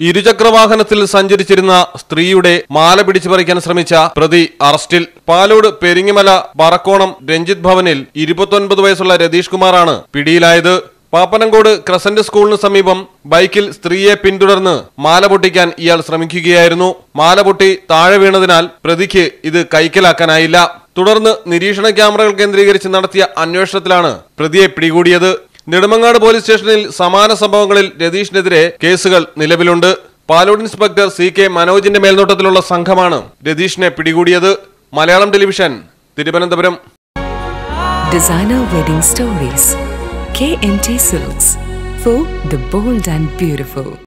ഇരുചക്രവാഹനത്തിൽ സഞ്ചരിച്ചിരുന്ന സ്ത്രീയുടെ മാല പിടിച്ചു പറിക്കാൻ ശ്രമിച്ച പ്രതി അറസ്റ്റിൽ പാലോട് പെരിങ്ങിമല പറക്കോണം രഞ്ജിത് ഭവനിൽ ഇരുപത്തൊൻപത് വയസ്സുള്ള രതീഷ് കുമാറാണ് പിടിയിലായത് പാപ്പനങ്കോട് ക്രസന്റ് സ്കൂളിന് സമീപം ബൈക്കിൽ സ്ത്രീയെ പിന്തുടർന്ന് മാല പൊട്ടിക്കാൻ ഇയാൾ ശ്രമിക്കുകയായിരുന്നു മാല പൊട്ടി താഴെ വീണതിനാൽ പ്രതിക്ക് ഇത് കൈക്കലാക്കാനായില്ല തുടർന്ന് നിരീക്ഷണ ക്യാമറകൾ കേന്ദ്രീകരിച്ച് നടത്തിയ അന്വേഷണത്തിലാണ് പ്രതിയെ പിടികൂടിയത് നെടുമങ്ങാട് പോലീസ് സ്റ്റേഷനിൽ സമാന സംഭവങ്ങളിൽ രതീഷിനെതിരെ കേസുകൾ നിലവിലുണ്ട് പാലോട് ഇൻസ്പെക്ടർ സി കെ മനോജിന്റെ മേൽനോട്ടത്തിലുള്ള സംഘമാണ് രതീഷിനെ പിടികൂടിയത് Malayalam television Thiruvananthapuram Designer Wedding Stories. KMT Silks. For the bold and beautiful.